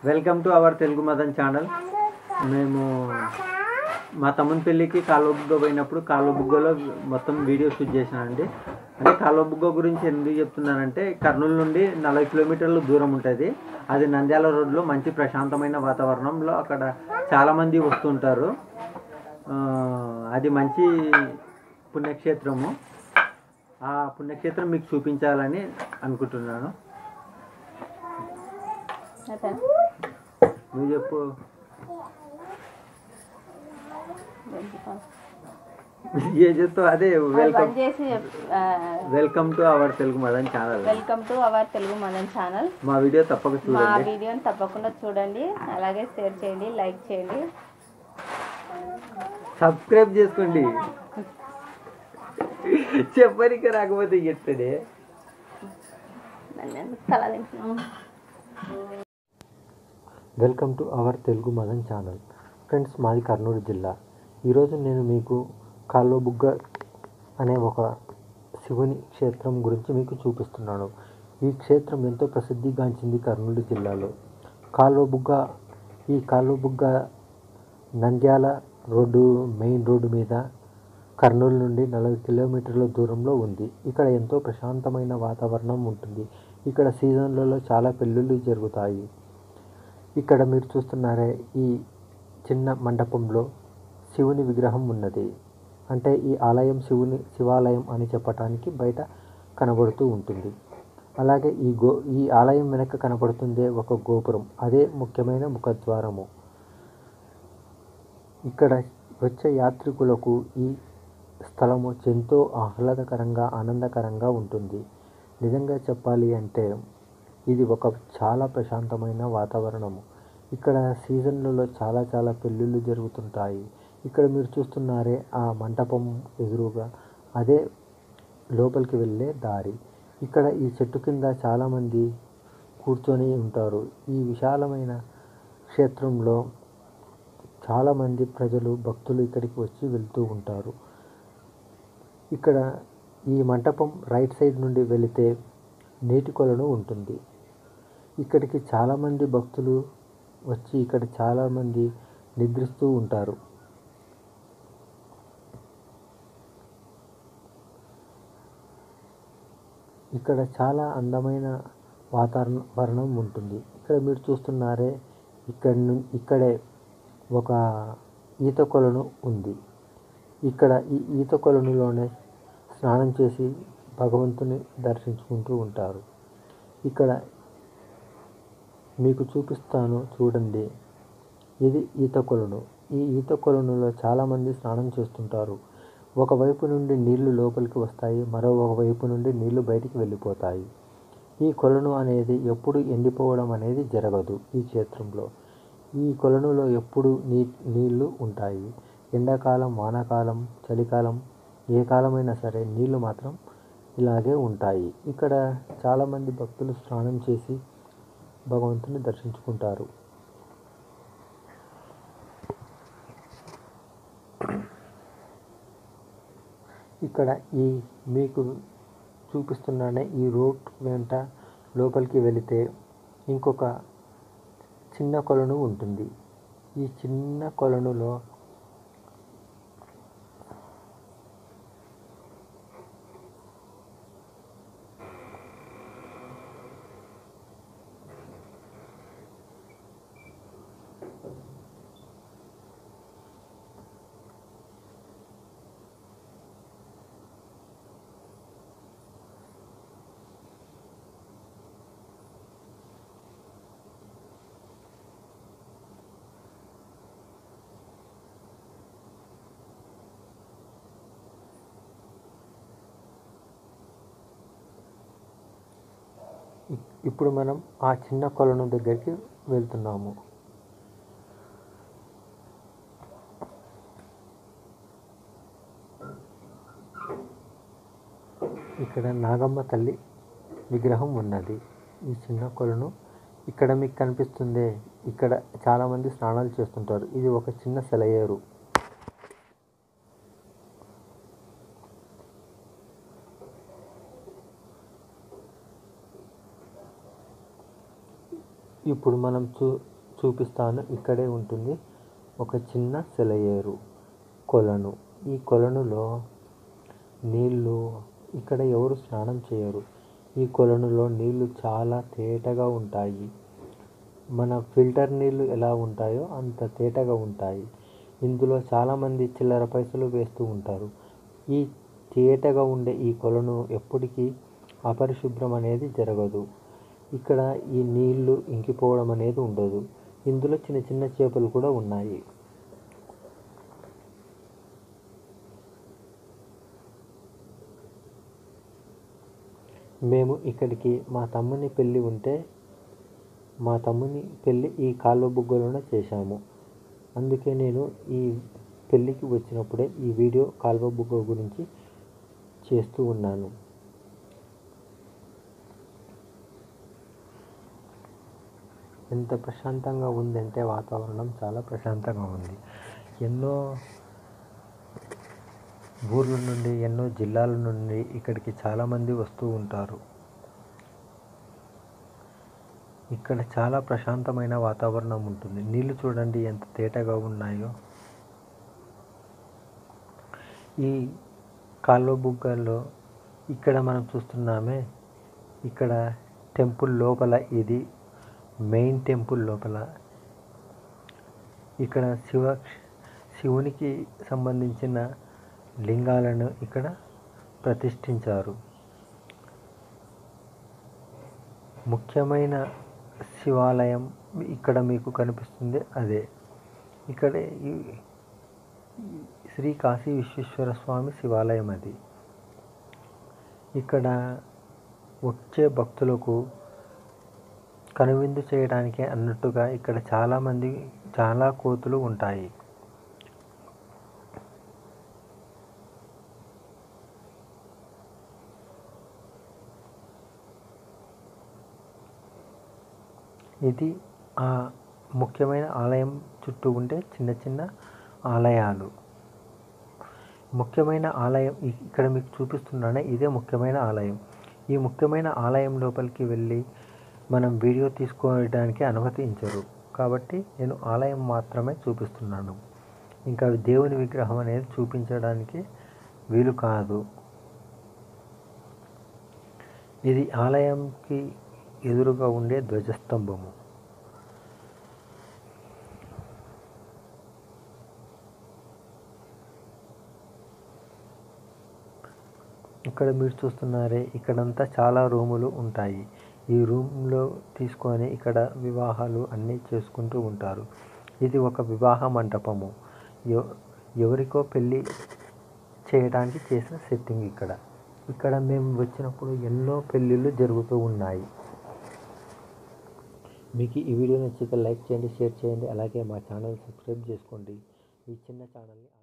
Welcome to our Telugu Madan channel మేము మా తమ్ముని పెళ్ళికి కాలువబుగ్గ పోయినప్పుడు కాలువబుగ్గలో మొత్తం వీడియో షూట్ చేశానండి అంటే కాలువబుగ్గ గురించి ఎందుకు చెప్తున్నానంటే కర్నూలు నుండి నలభై కిలోమీటర్లు దూరం ఉంటుంది అది నంద్యాల రోడ్లో మంచి ప్రశాంతమైన వాతావరణంలో అక్కడ చాలామంది వస్తుంటారు ఆ, అది మంచి పుణ్యక్షేత్రము ఆ పుణ్యక్షేత్రం మీకు చూపించాలని అనుకుంటున్నాను అతను నువ్వు చెప్పు ఏ చెప్తావు అదే వెల్కమ్ బంద్ చేసి welcome to our Telugu Madan channel welcome to our Telugu Madan channel మా వీడియో తప్పక మా చూడండి వీడియోని తప్పకుండా చూడండి అలాగే షేర్ చేయండి లైక్ చేయండి సబ్స్క్రైబ్ చేసుకోండి చెప్పనికి రాకపోతే చెప్తాడే నన్ను ఎందుకు తల తింటున్నావు? Welcome to our Telugu Madan channel friends మాది కర్నూలు జిల్లా ఈరోజు నేను మీకు కాల్వబుగ్గ అనే ఒక శివుని క్షేత్రం గురించి మీకు చూపిస్తున్నాను ఈ క్షేత్రం ఎంతో ప్రసిద్ధిగాంచింది కర్నూలు జిల్లాలో కాల్వబుగ్గ ఈ Kalvabugga Nandyal road main road మీద కర్నూలు నుండి నలభై కిలోమీటర్ల దూరంలో ఉంది ఇక్కడ ఎంతో ప్రశాంతమైన వాతావరణం ఉంటుంది ఇక్కడ సీజన్లలో చాలా పెళ్ళిళ్ళు జరుగుతాయి ఇక్కడ మీరు చూస్తున్నారే ఈ చిన్న మండపంలో శివుని విగ్రహం ఉన్నది అంటే ఈ ఆలయం శివుని శివాలయం అని చెప్పటానికి బయట కనబడుతూ ఉంటుంది అలాగే ఈ గో ఈ ఆలయం వెనక కనబడుతుందే ఒక గోపురం అదే ముఖ్యమైన ముఖద్వారము ఇక్కడ వచ్చే యాత్రికులకు ఈ స్థలము ఎంతో ఆహ్లాదకరంగా ఆనందకరంగా ఉంటుంది నిజంగా చెప్పాలి అంటే ఇది ఒక చాలా ప్రశాంతమైన వాతావరణము ఇక్కడ సీజన్లలో చాలా చాలా పెళ్ళిళ్ళు జరుగుతుంటాయి ఇక్కడ మీరు చూస్తున్నారే ఆ మంటపం ఎదురుగా అదే లోపలికి వెళ్ళే దారి ఇక్కడ ఈ చెట్టు కింద చాలామంది కూర్చొని ఉంటారు ఈ విశాలమైన క్షేత్రంలో చాలామంది ప్రజలు భక్తులు ఇక్కడికి వచ్చి వెళ్తూ ఉంటారు ఇక్కడ ఈ మంటపం రైట్ సైడ్ నుండి వెళితే నీటి కొలను ఉంటుంది ఇక్కడికి చాలామంది భక్తులు వచ్చి ఇక్కడ చాలామంది నిద్రిస్తూ ఉంటారు ఇక్కడ చాలా అందమైన వాతావరణం ఉంటుంది ఇక్కడ మీరు చూస్తున్నారే ఇక్కడ ను- ఇక్కడే ఒక ఈత కొలను ఉంది ఇక్కడ ఈ ఈత కొలనులోనే స్నానం చేసి భగవంతుని దర్శించుకుంటూ ఉంటారు ఇక్కడ మీకు చూపిస్తాను చూడండి ఇది ఈత కొలను ఈ ఈత కొలనులో చాలామంది స్నానం చేస్తుంటారు ఒకవైపు నుండి నీళ్లు లోపలికి వస్తాయి మరొక వైపు నుండి నీళ్లు బయటికి వెళ్ళిపోతాయి ఈ కొలను అనేది ఎప్పుడు ఎండిపోవడం అనేది జరగదు ఈ క్షేత్రంలో ఈ కొలనులో ఎప్పుడు నీ నీళ్లు ఉంటాయి ఎండాకాలం వానాకాలం చలికాలం ఏ కాలమైనా సరే నీళ్లు మాత్రం ఇలాగే ఉంటాయి ఇక్కడ చాలామంది భక్తులు స్నానం చేసి భగవంతుని దర్శించుకుంటారు ఇక్కడ ఈ మీకు చూపిస్తున్నానే ఈ రోడ్ వెంట లోపలికి వెళితే ఇంకొక చిన్న కొలను ఉంటుంది ఈ చిన్న కొలనులో ఇ- ఇప్పుడు మనం ఆ చిన్న కొలను దగ్గరికి వెళ్తున్నాము ఇక్కడ నాగమ్మ తల్లి విగ్రహం ఉన్నది ఈ చిన్న కొలను ఇక్కడ మీకు కనిపిస్తుందే ఇక్కడ చాలామంది స్నానాలు చేస్తుంటారు ఇది ఒక చిన్న సెలయేరు ఇప్పుడు మనం చూ చూపిస్తాను ఇక్కడే ఉంటుంది ఒక చిన్న సెలయేరు కొలను ఈ కొలనులో నీళ్ళు ఇక్కడ ఎవరు స్నానం చేయరు ఈ కొలనులో నీళ్ళు చాలా తేటగా ఉంటాయి మన ఫిల్టర్ నీళ్ళు ఎలా ఉంటాయో అంత తేటగా ఉంటాయి ఇందులో చాలామంది చిల్లర పైసలు వేస్తూ ఉంటారు ఈ తేటగా ఉండే ఈ కొలను ఎప్పటికీ అపరిశుభ్రం అనేది జరగదు ఇక్కడ ఈ నీళ్లు ఇంకిపోవడం అనేది ఉండదు ఇందులో చిన్న చిన్న చేపలు కూడా ఉన్నాయి మేము ఇక్కడికి మా తమ్ముని పెళ్ళి ఉంటే మా తమ్ముని పెళ్ళి ఈ కాలువ బుగ్గలోనే చేశాము అందుకే నేను ఈ పెళ్ళికి వచ్చినప్పుడే ఈ వీడియో కాలువ బుగ్గ గురించి చేస్తూ ఉన్నాను ఎంత ప్రశాంతంగా ఉందంటే వాతావరణం చాలా ప్రశాంతంగా ఉంది ఎన్నో ఊర్ల నుండి ఎన్నో జిల్లాల నుండి ఇక్కడికి చాలామంది వస్తూ ఉంటారు ఇక్కడ చాలా ప్రశాంతమైన వాతావరణం ఉంటుంది నీళ్ళు చూడండి ఎంత తేటగా ఉన్నాయో ఈ కాలువ బుగ్గల్లో ఇక్కడ మనం చూస్తున్నామే ఇక్కడ టెంపుల్ లోపల ఇది మెయిన్ టెంపుల్ లోపల ఇక్కడ శివ శివునికి సంబంధించిన లింగాలను ఇక్కడ ప్రతిష్ఠించారు ముఖ్యమైన శివాలయం ఇక్కడ మీకు కనిపిస్తుంది అదే ఇక్కడ ఈ శ్రీ కాశీ విశ్వేశ్వర స్వామి శివాలయం అది ఇక్కడ వచ్చే భక్తులకు కనువిందు చేయడానికి అన్నట్టుగా ఇక్కడ చాలామంది చాలా కోతులు ఉంటాయి ఇది ఆ ముఖ్యమైన ఆలయం చుట్టూ ఉండే చిన్న చిన్న ఆలయాలు ముఖ్యమైన ఆలయం ఇ- ఇక్కడ మీకు చూపిస్తున్నానే ఇదే ముఖ్యమైన ఆలయం ఈ ముఖ్యమైన ఆలయం లోపలికి వెళ్ళి మనం వీడియో తీసుకోవడానికి అనుమతించరు కాబట్టి నేను ఆలయం మాత్రమే చూపిస్తున్నాను ఇంకా దేవుని విగ్రహం అనేది చూపించడానికి వీలు కాదు ఇది ఆలయంకి ఎదురుగా ఉండే ధ్వజస్తంభము ఇక్కడ మీరు చూస్తున్నారే ఇక్కడంతా చాలా రూములు ఉంటాయి ఈ రూమ్లో తీసుకొని ఇక్కడ వివాహాలు అన్నీ చేసుకుంటూ ఉంటారు ఇది ఒక వివాహ మంటపము ఎవ ఎవరికో పెళ్ళి చేయడానికి చేసిన సెట్టింగ్ ఇక్కడ ఇక్కడ మేము వచ్చినప్పుడు ఎన్నో పెళ్ళిళ్ళు జరుగుతూ ఉన్నాయి మీకు ఈ వీడియో నచ్చితే లైక్ చేయండి షేర్ చేయండి అలాగే మా ఛానల్ సబ్స్క్రైబ్ చేసుకోండి ఈ చిన్న ఛానల్ని